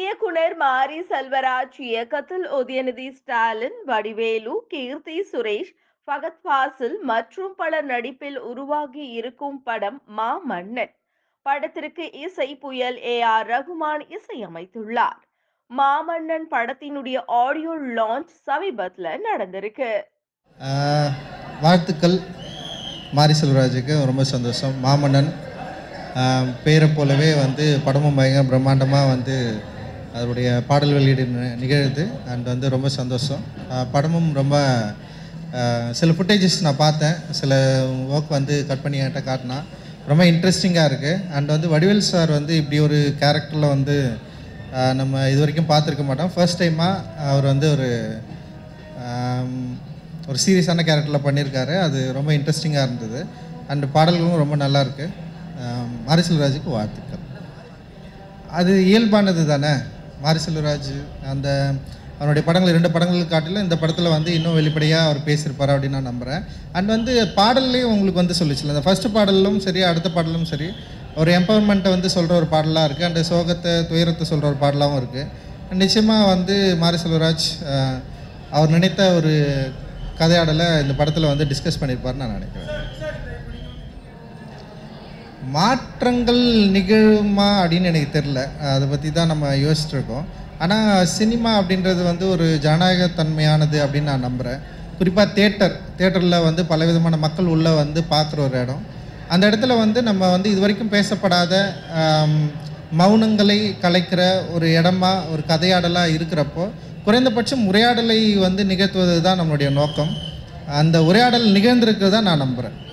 இயக்குனர் மாரி செல்வராஜ் இயக்கத்தில் உதயநிதி ஸ்டாலின் வடிவேலு கீர்த்தி சுரேஷ் ஃபகத் ஃபாசில் மற்றும் பலர் நடிப்பில் உருவாகி இருக்கும் படம் மாமன்னன் படத்திற்கு இசை புயல் ஏ ஆர் ரகுமான் இசையமைத்துள்ளார் மாமன்னன் படத்தினுடைய ஆடியோ லான்ச் சமீபத்தில் நடந்திருக்கு ஆஹ், வாழ்த்துக்கள் மாரி செல்வராஜுக்கு ரொம்ப சந்தோஷம் மாமன்னன் ஆஹ், பேரை போலவே வந்து படமும் பயங்கர பிரம்மாண்டமாக வந்து அதனுடைய பாடல் வெளியீடு நி- நிகழுது அண்ட் வந்து ரொம்ப சந்தோஷம் ஆஹ், படமும் ரொம்ப ஆஹ், சில ஃபுட்டேஜஸ் நான் பார்த்தேன் சில ஒர்க் வந்து கட் பண்ணி என்கிட்ட காட்டினா ரொம்ப இன்ட்ரெஸ்டிங்காக இருக்குது அண்ட் வந்து வடிவேல் சார் வந்து இப்படி ஒரு கேரக்டரில் வந்து ஆஹ், நம்ம இது வரைக்கும் பார்த்துருக்க மாட்டோம் ஃபர்ஸ்ட் டைமாக அவர் வந்து ஒரு ஆம், ஒரு சீரியஸான கேரக்டரில் பண்ணியிருக்காரு அது ரொம்ப இன்ட்ரெஸ்டிங்காக இருந்தது அண்ட் பாடல்களும் ரொம்ப நல்லா இருக்கு ஆம், மாரி செல்வராஜுக்கு வாழ்த்துக்கள் அது இயல்பானது தானே மாரி செல்வராஜ் அந்த அவருடைய படங்கள் இரண்டு படங்கள் காட்டிலும் இந்த படத்தில் வந்து இன்னும் வெளிப்படையாக அவர் பேசியிருப்பார் அப்படின்னு நான் நம்புகிறேன் அண்ட் வந்து பாடல்லையும் உங்களுக்கு வந்து சொல்லிச்சுல இந்த ஃபர்ஸ்ட் பாடலும் சரி அடுத்த பாடலும் சரி ஒரு எம்பவர்மெண்ட்டை வந்து சொல்கிற ஒரு பாடலாக இருக்குது அண்ட் சோகத்தை துயரத்தை சொல்கிற ஒரு பாடலாகவும் இருக்குது நிச்சயமாக வந்து மாரி செல்வராஜ் ஆஹ், அவர் நினைத்த ஒரு கதையாடலை இந்த படத்தில் வந்து டிஸ்கஸ் பண்ணியிருப்பாருன்னு நான் நினைக்கிறேன் மாற்றங்கள் நிகழுமா அப்படின்னு எனக்கு தெரில அதை பற்றி தான் நம்ம யோசிச்சுட்டு இருக்கோம் ஆனால் சினிமா அப்படின்றது வந்து ஒரு ஜனநாயகத்தன்மையானது அப்படின்னு நான் நம்புகிறேன் குறிப்பாக தேட்டர் தேட்டரில் வந்து பலவிதமான மக்கள் உள்ளே வந்து பார்க்குற ஒரு இடம் அந்த இடத்துல வந்து நம்ம வந்து இது வரைக்கும் பேசப்படாத ஆம், மௌனங்களை கலைக்கிற ஒரு இடமா ஒரு கதையாடலாக இருக்கிறப்போ குறைந்தபட்சம் உரையாடலை வந்து நிகழ்த்துவது தான் நம்மளுடைய நோக்கம் அந்த உரையாடல் நிகழ்ந்திருக்கிறதா நான் நம்புகிறேன்